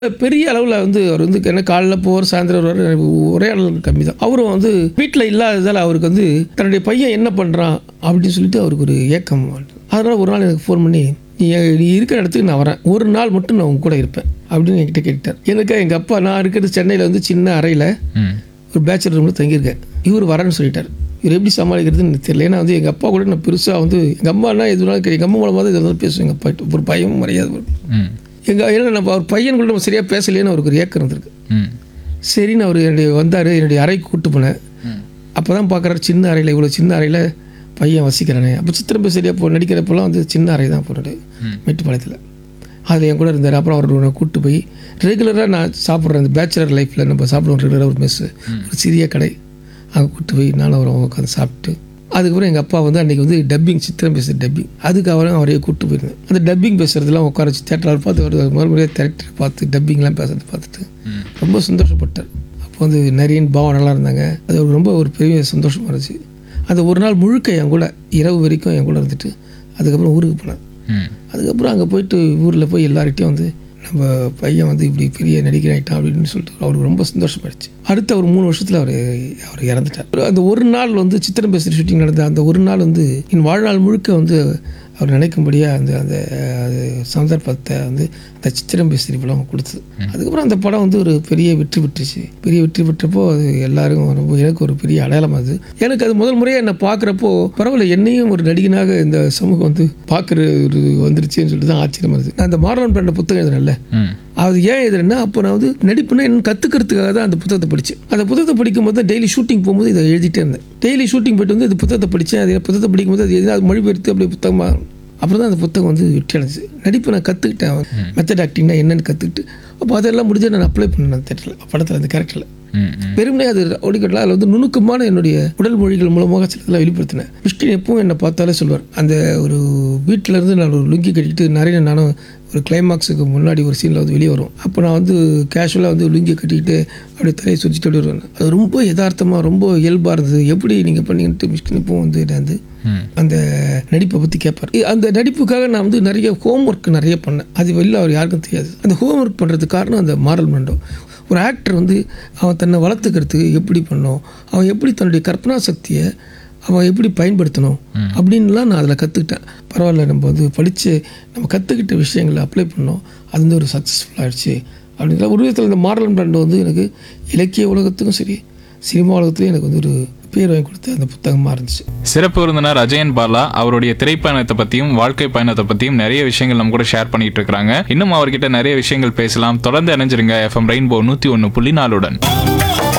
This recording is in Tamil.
பெரிய அளவில் வந்து அவர் வந்து என்ன காலைல போவார் சாயந்தரம் வருவார் ஒரே அளவு கம்மி தான் அவரும் வந்து வீட்டில் இல்லாததால் அவருக்கு வந்து தன்னுடைய பையன் என்ன பண்ணுறான் அப்படின்னு சொல்லிட்டு அவருக்கு ஒரு ஏக்கம் அதனால் ஒரு நாள் எனக்கு ஃபோன் பண்ணி நீ நீ இருக்கிற இடத்துக்கு நான் வரேன் ஒரு நாள் மட்டும் நான் உங்க கூட இருப்பேன் அப்படின்னு என்கிட்ட கேட்டார் எனக்கு எங்கள் அப்பா நான் இருக்கிறது சென்னையில் வந்து சின்ன அறையில் ம் ஒரு பேச்சுலர் ரூமில் தங்கியிருக்கேன் இவர் வரேன்னு சொல்லிட்டார் இவர் எப்படி சமாளிக்கிறதுன்னு எனக்கு தெரியல ஏன்னா வந்து எங்கள் அப்பா கூட நான் பெருசாக வந்து எங்கள் அம்மானா எதுனாலும் எங்கள் அம்மா மூலமாக தான் எதாவது பேசுவேன் எங்கள் அப்பா ஒரு பயமும் மரியாதை வரும் ம் எங்கள் ஏன்னா நம்ம அவர் பையன் கூட நம்ம சரியாக பேசலையேன்னு அவருக்கு ஒரு ஏக்கம் இருந்திருக்கு ம் சரின்னு அவர் என்னுடைய வந்தார் என்னுடைய அறைக்கு கூட்டு போனேன் ம் அப்போ தான் பார்க்குறாரு சின்ன அறையில் இவ்வளோ சின்ன அறையில் பையன் வசிக்கிறானே அப்போ சித்திரம்பு சரியாக போ நடிக்கிறப்பெல்லாம் வந்து சின்ன அறை தான் போனது ம். மேட்டுப்பாளையத்தில் அதில் என் கூட இருந்தார் அப்புறம் அவர் கூட்டு போய் ரெகுலராக நான் சாப்பிட்றேன் இந்த பேச்சுலர் லைஃப்பில் நம்ம சாப்பிடுவோம் ரெகுலராக ஒரு மெஸ்ஸு ஒரு சிறிய கடை அங்கே கூட்டு போய் நானும் அவரை உட்காந்து சாப்பிட்டு அதுக்கப்புறம் எங்கள் அப்பா வந்து அன்றைக்கி வந்து டப்பிங் சித்திரம் பேசுகிற டப்பிங் அதுக்கு அவரையும் அவரையே கூப்பிட்டு போயிருந்தேன் அந்த டப்பிங் பேசுகிறதுலாம் உட்கார வச்சு தேட்டரில் பார்த்து அவர் மறுபடியும் தேட்டர் பார்த்து டப்பிங்லாம் பேசுறது பார்த்துட்டு ம். ரொம்ப சந்தோஷப்பட்டார் அப்போ வந்து நிறைய பாவம் நல்லா இருந்தாங்க அது ஒரு ரொம்ப ஒரு பெரிய சந்தோஷமாக இருந்துச்சு அந்த ஒரு நாள் முழுக்க என் கூட இரவு வரைக்கும் என் கூட இருந்துட்டு அதுக்கப்புறம் ஊருக்கு போனேன் ம் அதுக்கப்புறம் அங்கே போயிட்டு ஊரில் போய் எல்லார்கிட்டையும் வந்து நம்ம பையன் வந்து இப்படி பெரிய நடிகர் ஆகிட்டான் அப்படின்னு சொல்லிட்டு அவருக்கு ரொம்ப சந்தோஷமாயிடுச்சு அடுத்த ஒரு மூணு வருஷத்தில் அவர் அவர் இறந்துட்டார் அந்த ஒரு நாள் வந்து சித்திரம் பேசுகிற ஷூட்டிங் நடந்த அந்த ஒரு நாள் வந்து என் வாழ்நாள் முழுக்க வந்து அவர் நினைக்கும்படியாக அந்த அந்த அது சந்தர்ப்பத்தை வந்து அந்த சித்திரம் பேசுகிற படம் கொடுத்தது அதுக்கப்புறம் அந்த படம் வந்து ஒரு பெரிய வெற்றி பெற்றுச்சு பெரிய வெற்றி பெற்றப்போ அது எல்லாரும் ரொம்ப எனக்கு ஒரு பெரிய அடையாளம் அது எனக்கு அது முதல் முறையாக என்னை பார்க்குறப்போ பரவாயில்ல என்னையும் ஒரு நடிகனாக இந்த சமூகம் வந்து பார்க்குற ஒரு வந்துருச்சுன்னு சொல்லிட்டு தான் ஆச்சரியமா இருந்தது நான் அந்த மாரலன் பிராண்ட புத்தகம் எழுதுனேன்ல ம் அது ஏன் எழுதுறேன்னா அப்போ நான் வந்து நடிப்புனா என்ன கற்றுக்கிறதுக்காக தான் அந்த புத்தகத்தை படித்தேன் அந்த புத்தகத்தை படிக்கும்போது தான் டெய்லி ஷூட்டிங் போகும்போது இதை எழுதிட்டே இருந்தேன் டெய்லி ஷூட்டிங் போயிட்டு வந்து இந்த புத்தகத்தை படித்தேன் அது புத்தகத்தை படிக்கும்போது அது எதாவது மொழிபெயர்த்து அப்படியே புத்தகமாக அப்புறம் தான் அந்த புத்தகம் வந்து வெற்றி அடைஞ்சு நடிப்பு நான் கற்றுக்கிட்டேன் மெத்தட் ஆக்டிங்னா என்னென்னு கற்றுக்கிட்டு அப்போ அதெல்லாம் முடிஞ்சு நான் அப்ளை பண்ணேன் அந்த தேட்டரில் படத்தில் அந்த கேரக்டரில் ம் ம் வெறுமனே அது ஓடிக்கட்டல அதில் வந்து நுணுக்கமான என்னுடைய உடல் மொழிகள் மூலமாக சிலதெல்லாம் வெளிப்படுத்தினேன் மிஷ்கின் எப்பவும் என்னை பார்த்தாலே சொல்வார் அந்த ஒரு வீட்டில இருந்து நான் ஒரு லுங்கி கட்டிட்டு நிறைய நானும் ஒரு கிளைமாக்ஸுக்கு முன்னாடி ஒரு சீனில் வந்து வெளியே வரும் அப்போ நான் வந்து கேஷுவலாக வந்து லுங்கி கட்டிக்கிட்டு அப்படியே தலையை சுற்றிட்டு அப்படியே வருவேன் அது ரொம்ப யதார்த்தமாக ரொம்ப இயல்பாக இருந்தது எப்படி நீங்கள் பண்ணீங்கன்ட்டு மிஷ்கின் எப்பவும் வந்து என்னை வந்து ம் அந்த நடிப்பை பற்றி கேட்பார் அந்த நடிப்புக்காக நான் வந்து நிறைய ஹோம் ஒர்க் நிறைய பண்ணேன் அது வெளில அவர் யாருக்கும் தெரியாது அந்த ஹோம் ஒர்க் பண்ணுறதுக்கு காரணம் அந்த மாரல் மண்டோ ஒரு ஆக்டர் வந்து அவன் தன்னை வளர்த்துக்கிறதுக்கு எப்படி பண்ணணும் அவன் எப்படி தன்னுடைய கற்பனா சக்தியை அவன் எப்படி பயன்படுத்தணும் அப்படின்லாம் நான் அதில் கற்றுக்கிட்டேன் பரவாயில்ல நம்ம வந்து படித்து நம்ம கற்றுக்கிட்ட விஷயங்களை அப்ளை பண்ணோம் அது வந்து ஒரு சக்ஸஸ்ஃபுல் ஆயிடுச்சு அப்படிங்கிற ஒரு விதத்தில் இந்த மாரல் பிராண்ட் வந்து எனக்கு இலக்கிய உலகத்துக்கும் சரி சினிமா உலகத்துலையும் எனக்கு வந்து ஒரு பேர் வாங்கி கொடுத்த அந்த புத்தகமாக இருந்துச்சு சிறப்பு விருந்தினர் அஜயன் பாலா அவருடைய திரைப்பயணத்தை பத்தியும் வாழ்க்கை பயணத்தை பத்தியும் நிறைய விஷயங்கள் நம்ம கூட ஷேர் பண்ணிட்டு இருக்காங்க இன்னும் அவர்கிட்ட நிறைய விஷயங்கள் பேசலாம் தொடர்ந்து இணைஞ்சிருங்க எஃப்எம் ரெயின்போ நூத்தி ஒன்னு புள்ளி நாலுடன்